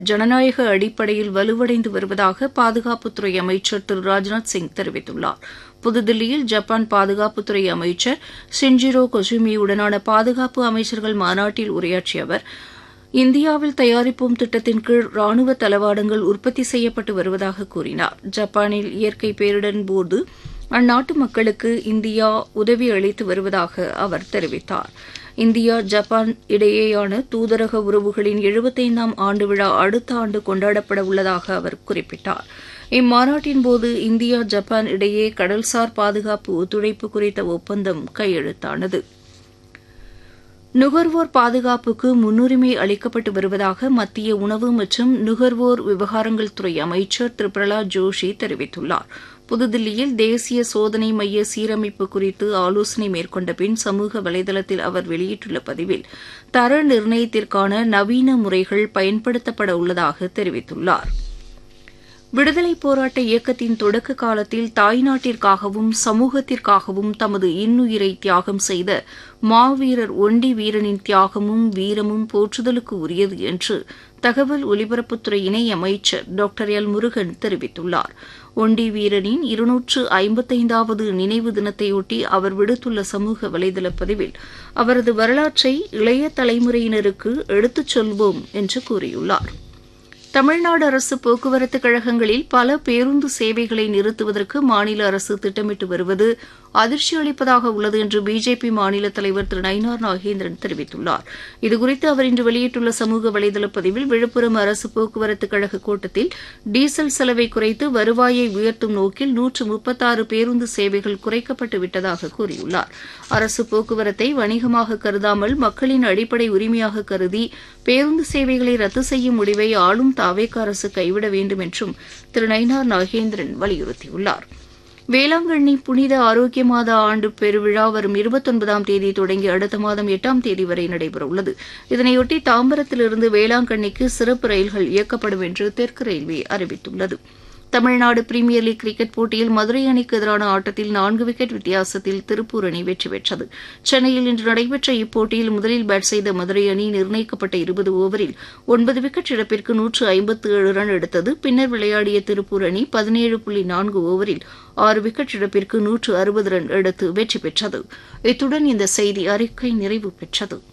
ஜனநாயக அடிப்படையில் வலுவடைந்து வருவதாக பாதுகாப்புத்துறை அமைச்சர் திரு ராஜ்நாத் சிங் தெரிவித்துள்ளார் புதுதில்லியில் ஜப்பான் பாதுகாப்புத்துறை அமைச்சர் சின்ஜிரோ கொசுமியுடனான பாதுகாப்பு அமைச்சர்கள் மாநாட்டில் உரையாற்றிய அவர் இந்தியாவில் தயாரிப்போம் திட்டத்தின் கீழ் ராணுவ தளவாடங்கள் உற்பத்தி செய்யப்பட்டு வருவதாக கூறினார் ஜப்பானில் இயற்கை பேரிடரின் போது அந்நாட்டு மக்களுக்கு இந்தியா உதவி அளித்து வருவதாக அவர் தெரிவித்தார் இந்தியா ஜப்பான் இடையேயான தூதரக உறவுகளின் எழுபத்தைந்தாம் ஆண்டு விழா அடுத்த ஆண்டு கொண்டாடப்பட உள்ளதாக அவர் குறிப்பிட்டார் இம்மாநாட்டின்போது இந்தியா ஜப்பான் இடையே கடல்சார் பாதுகாப்பு ஒத்துழைப்பு குறித்த ஒப்பந்தம் கையெழுத்தானது நுகர்வோர் பாதுகாப்புக்கு முன்னுரிமை அளிக்கப்பட்டு வருவதாக மத்திய உணவு மற்றும் நுகர்வோர் விவகாரங்கள் துறை அமைச்சர் திரு பிரகலாத் ஜோஷி தெரிவித்துள்ளார் புதுதில்லியில் தேசிய சோதனை மைய சீரமைப்பு குறித்து ஆலோசனை மேற்கொண்ட பின் சமூக வலைதளத்தில் அவர் வெளியிட்டுள்ள பதிவில் தர நிர்ணயத்திற்கான நவீன முறைகள் பயன்படுத்தப்பட உள்ளதாக தெரிவித்துள்ளார் விடுதலைப் போராட்ட இயக்கத்தின் தொடக்க காலத்தில் தாய்நாட்டிற்காகவும் சமூகத்திற்காகவும் தமது இன்னுயிரை தியாகம் செய்த மாவீரர் ஒண்டி வீரனின் தியாகமும் வீரமும் போற்றுதலுக்கு உரியது என்று தகவல் ஒலிபரப்புத்துறை இணை அமைச்சர் டாக்டர் எல் முருகன் தெரிவித்துள்ளார் ஒண்டி வீரனின் இருநூற்று ஐம்பத்தைந்தாவது நினைவு தினத்தையொட்டி அவர் விடுத்துள்ள சமூக வலைதள பதிவில் அவரது வரலாற்றை இளைய தலைமுறையினருக்கு எடுத்துச் சொல்வோம் என்று கூறியுள்ளார் தமிழ்நாடு அரசு போக்குவரத்து கழகங்களில் பல பேருந்து சேவைகளை நிறுத்துவதற்கு மாநில அரசு திட்டமிட்டு வருவது அதிர்ச்சி அளிப்பதாக உள்ளது என்று பிஜேபி மாநில தலைவர் திரு நயினார் நாகேந்திரன் தெரிவித்துள்ளார் இதுகுறித்து அவர் இன்று வெளியிட்டுள்ள சமூக வலைதள பதிவில் விழுப்புரம் அரசு போக்குவரத்து கழக கூட்டத்தில் டீசல் செலவை குறைத்து வருவாயை உயர்த்தும் நோக்கில் நூற்று முப்பத்தாறு பேருந்து சேவைகள் குறைக்கப்பட்டு விட்டதாக கூறியுள்ளார் அரசு போக்குவரத்தை வணிகமாக கருதாமல் மக்களின் அடிப்படை உரிமையாக கருதி பேருந்து சேவைகளை ரத்து செய்யும் முடிவை ஆளும் தாவேக அரசு கைவிட வேண்டும் என்றும் திரு நயினார் நாகேந்திரன் வலியுறுத்தியுள்ளார் வேளாங்கண்ணி புனித ஆரோக்கிய மாத ஆண்டு பெருவிழா வரும் இருபத்தொன்பதாம் தேதி தொடங்கி அடுத்த மாதம் எட்டாம் தேதி வரை நடைபெறவுள்ளது இதனையொட்டி தாம்பரத்திலிருந்து வேளாங்கண்ணிக்கு சிறப்பு ரயில்கள் இயக்கப்படும் என்று தெற்கு ரயில்வே அறிவித்துள்ளது தமிழ்நாடு பிரீமியர் லீக் கிரிக்கெட் போட்டியில் மதுரை அணிக்கு எதிரான ஆட்டத்தில் நான்கு விக்கெட் வித்தியாசத்தில் திருப்பூர் அணி வெற்றி பெற்றது சென்னையில் இன்று நடைபெற்ற இப்போட்டியில் முதலில் பேட் செய்த மதுரை அணி நிர்ணயிக்கப்பட்ட இருபது ஓவரில் ஒன்பது விக்கெட் இழப்பிற்கு நூற்று ஐம்பத்து ஏழு ரன் எடுத்தது பின்னர் விளையாடிய திருப்பூர் அணி பதினேழு புள்ளி நான்கு ஓவரில் ஆறு விக்கெட் இழப்பிற்கு நூற்று அறுபது ரன் எடுத்து வெற்றி பெற்றது இத்துடன் இந்த செய்தி அறிக்கை நிறைவு பெற்றது